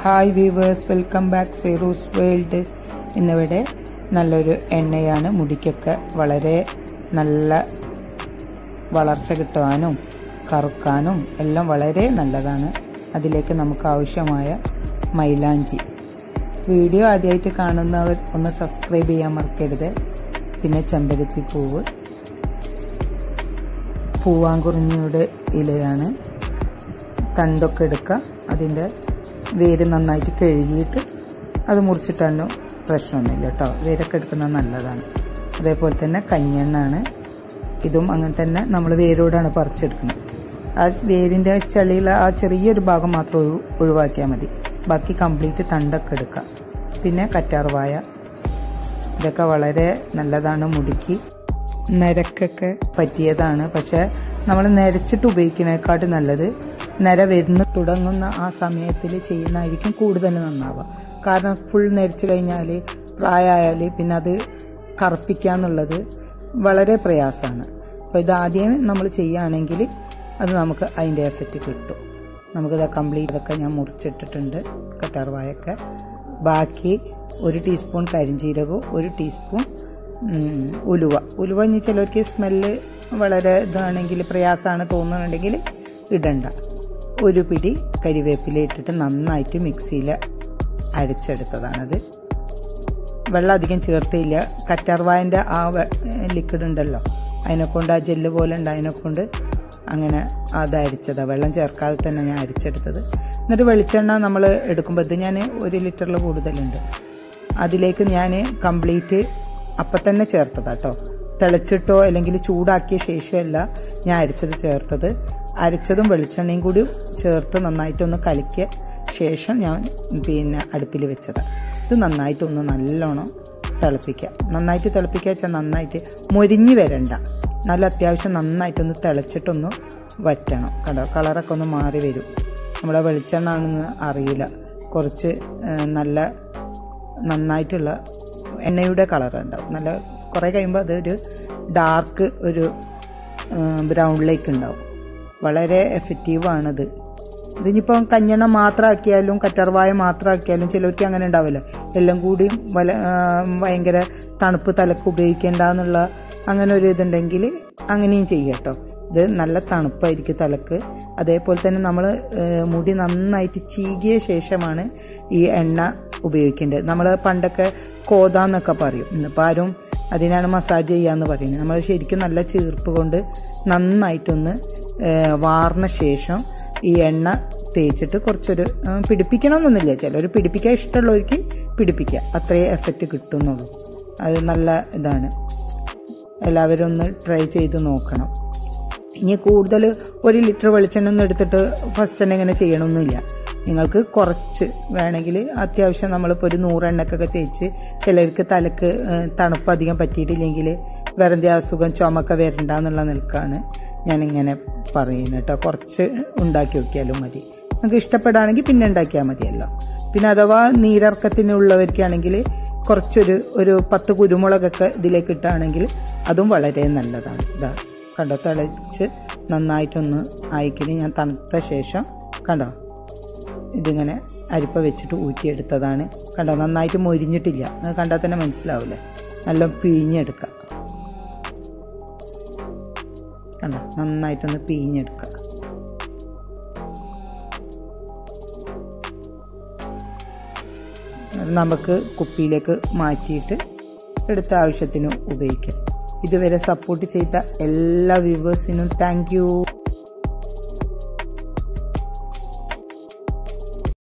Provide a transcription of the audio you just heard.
hi viewers welcome back സീറൂസ് world ഇന്നിവിടെ നല്ലൊരു എണ്ണയാണ് മുടിക്കൊക്കെ വളരെ നല്ല വളർച്ച കിട്ടുവാനും കറുക്കാനും എല്ലാം വളരെ നല്ലതാണ് അതിലേക്ക് നമുക്ക് ആവശ്യമായ മൈലാഞ്ചി വീഡിയോ ആദ്യമായിട്ട് കാണുന്നവർ ഒന്ന് സബ്സ്ക്രൈബ് ചെയ്യാൻ മറക്കരുത് പിന്നെ ചെമ്പരത്തി പൂവ് പൂവാങ്കുറിഞ്ഞിയുടെ ഇലയാണ് തണ്ടൊക്കെ എടുക്കുക അതിൻ്റെ വേര് നന്നായിട്ട് കഴുകിയിട്ട് അത് മുറിച്ചിട്ടാലും പ്രശ്നമൊന്നുമില്ല കേട്ടോ വേരൊക്കെ എടുക്കുന്നത് നല്ലതാണ് അതേപോലെ തന്നെ കഞ്ഞെണ്ണാണ് ഇതും അങ്ങനെ തന്നെ നമ്മൾ വേരോടാണ് പറിച്ചെടുക്കുന്നത് ആ വേരിൻ്റെ ചളിയിൽ ആ ചെറിയൊരു ഭാഗം മാത്രം ഒഴി ഒഴിവാക്കിയാൽ മതി ബാക്കി കംപ്ലീറ്റ് തണ്ടൊക്കെ എടുക്കുക പിന്നെ കറ്റാർവായ ഇതൊക്കെ വളരെ നല്ലതാണ് മുടിക്ക് നരക്കൊക്കെ പറ്റിയതാണ് പക്ഷെ നമ്മൾ നരച്ചിട്ട് ഉപയോഗിക്കുന്നതിനെക്കാട്ടും നല്ലത് നര വരുന്ന തുടങ്ങുന്ന ആ സമയത്തിൽ ചെയ്യുന്നതായിരിക്കും കൂടുതൽ നന്നാവുക കാരണം ഫുൾ നരച്ച് കഴിഞ്ഞാൽ പ്രായമായാൽ പിന്നെ അത് കറുപ്പിക്കുക എന്നുള്ളത് വളരെ പ്രയാസമാണ് അപ്പോൾ ഇത് ആദ്യം നമ്മൾ ചെയ്യുകയാണെങ്കിൽ അത് നമുക്ക് അതിൻ്റെ എഫക്റ്റ് കിട്ടും നമുക്കിത് കംപ്ലീറ്റ് ഇതൊക്കെ ഞാൻ മുറിച്ചിട്ടിട്ടുണ്ട് കറ്റാർവായൊക്കെ ബാക്കി ഒരു ടീസ്പൂൺ കരിഞ്ജീരകവും ഒരു ടീസ്പൂൺ ഉലുവ ഉലുവ ഇനി ചിലർക്ക് സ്മെല്ല് വളരെ ഇതാണെങ്കിൽ പ്രയാസമാണ് തോന്നുന്നുണ്ടെങ്കിൽ ഇടണ്ട ഒരു പിടി കരിവേപ്പില ഇട്ടിട്ട് നന്നായിട്ട് മിക്സിയിൽ അരച്ചെടുത്തതാണത് വെള്ളം അധികം ചേർത്തില്ല കറ്റാർവായൻ്റെ ആ ലിക്വിഡ് ഉണ്ടല്ലോ അതിനെക്കൊണ്ട് ആ ജെല്ല് പോലെ ഉണ്ട് അതിനെക്കൊണ്ട് അങ്ങനെ അത് അരിച്ചതാണ് വെള്ളം ചേർക്കാതെ തന്നെ ഞാൻ അരിച്ചെടുത്തത് എന്നിട്ട് വെളിച്ചെണ്ണ നമ്മൾ എടുക്കുമ്പോൾ ഇത് ഞാൻ ഒരു ലിറ്ററിൽ കൂടുതലുണ്ട് അതിലേക്ക് ഞാൻ കംപ്ലീറ്റ് അപ്പം തന്നെ ചേർത്തതാട്ടോ തിളച്ചിട്ടോ അല്ലെങ്കിൽ ചൂടാക്കിയ ശേഷമല്ല ഞാൻ അരിച്ചത് ചേർത്തത് അരച്ചതും വെളിച്ചെണ്ണയും കൂടി ചേർത്ത് നന്നായിട്ടൊന്ന് കലക്കിയ ശേഷം ഞാൻ പിന്നെ അടുപ്പിൽ വെച്ചതാണ് ഇത് നന്നായിട്ടൊന്ന് നല്ലോണം തിളപ്പിക്കുക നന്നായിട്ട് തിളപ്പിക്കുക വെച്ചാൽ നന്നായിട്ട് മൊരിഞ്ഞ് വരണ്ട നല്ല അത്യാവശ്യം നന്നായിട്ടൊന്ന് തിളച്ചിട്ടൊന്ന് വറ്റണം കണ്ടോ കളറൊക്കെ ഒന്ന് മാറി വരും നമ്മുടെ വെളിച്ചെണ്ണ ആണെന്ന് അറിയില്ല കുറച്ച് നല്ല നന്നായിട്ടുള്ള എണ്ണയുടെ കളർ ഉണ്ടാവും നല്ല കുറേ കഴിയുമ്പോൾ അതൊരു ഡാർക്ക് ഒരു ബ്രൗണിലേക്ക് ഉണ്ടാവും വളരെ എഫക്റ്റീവാണിത് ഇതിനിപ്പം കഞ്ഞെണ്ണ മാത്രമാക്കിയാലും കറ്റർവായ മാത്രമാക്കിയാലും ചിലർക്ക് അങ്ങനെ ഉണ്ടാവില്ല എല്ലാം കൂടി വല ഭയങ്കര തണുപ്പ് തലക്ക് ഉപയോഗിക്കേണ്ട എന്നുള്ള അങ്ങനെ ഒരു ഇതുണ്ടെങ്കിൽ അങ്ങനെയും ചെയ്യാം കേട്ടോ ഇത് നല്ല തണുപ്പായിരിക്കും തലക്ക് അതേപോലെ തന്നെ നമ്മൾ മുടി നന്നായിട്ട് ചീകിയ ശേഷമാണ് ഈ എണ്ണ ഉപയോഗിക്കേണ്ടത് നമ്മൾ പണ്ടൊക്കെ കോതാന്നൊക്കെ പറയും ഇന്നിപ്പോൾ ആരും അതിനാണ് മസാജ് ചെയ്യാന്ന് പറയുന്നത് നമ്മൾ ശരിക്കും നല്ല ചീർപ്പ് കൊണ്ട് നന്നായിട്ടൊന്ന് വാർന്ന ശേഷം ഈ എണ്ണ തേച്ചിട്ട് കുറച്ചൊരു പിടിപ്പിക്കണമെന്നൊന്നുമില്ല ചിലർ പിടിപ്പിക്കാൻ ഇഷ്ടമുള്ളവർക്ക് പിടിപ്പിക്കുക അത്രയേ എഫക്റ്റ് കിട്ടുന്നുള്ളൂ അത് നല്ല ഇതാണ് എല്ലാവരും ഒന്ന് ട്രൈ ചെയ്ത് നോക്കണം ഇനി കൂടുതൽ ഒരു ലിറ്റർ വെളിച്ചെണ്ണ ഒന്നും എടുത്തിട്ട് ഫസ്റ്റ് തന്നെ ഇങ്ങനെ ചെയ്യണമെന്നില്ല നിങ്ങൾക്ക് കുറച്ച് വേണമെങ്കിൽ അത്യാവശ്യം നമ്മളിപ്പോൾ ഒരു നൂറെണ്ണക്കൊക്കെ തേച്ച് ചിലർക്ക് തലക്ക് തണുപ്പ് അധികം പറ്റിയിട്ടില്ലെങ്കിൽ വേറെ അസുഖം ചുമക്ക വരണ്ട എന്നുള്ള നിൽക്കാണ് ഞാനിങ്ങനെ പറയുന്നത് കേട്ടോ കുറച്ച് ഉണ്ടാക്കി നോക്കിയാലും മതി നിങ്ങൾക്ക് ഇഷ്ടപ്പെടുകയാണെങ്കിൽ പിന്നെ ഉണ്ടാക്കിയാൽ മതിയല്ലോ പിന്നെ അഥവാ നീരിറക്കത്തിനുള്ളവർക്കാണെങ്കിൽ കുറച്ചൊരു ഒരു പത്ത് കുരുമുളകൊക്കെ ഇതിലേക്ക് ഇട്ടാണെങ്കിൽ അതും വളരെ നല്ലതാണ് ഇതാ കണ്ടോ തിളച്ച് നന്നായിട്ടൊന്ന് ആയിക്കണി ഞാൻ തണുത്ത ശേഷം കണ്ടോ ഇതിങ്ങനെ അരിപ്പ വെച്ചിട്ട് ഊറ്റിയെടുത്തതാണ് കണ്ടോ നന്നായിട്ട് മൊരിഞ്ഞിട്ടില്ല അത് കണ്ടാൽ തന്നെ മനസ്സിലാവില്ലേ നല്ല പിഴിഞ്ഞെടുക്കുക കണ്ടോ നന്നായിട്ടൊന്ന് പിഴിഞ്ഞെടുക്കുക നമുക്ക് കുപ്പിയിലേക്ക് മാറ്റിയിട്ട് എടുത്ത ആവശ്യത്തിന് ഉപയോഗിക്കാം ഇതുവരെ സപ്പോർട്ട് ചെയ്ത എല്ലാ വ്യൂവേഴ്സിനും താങ്ക്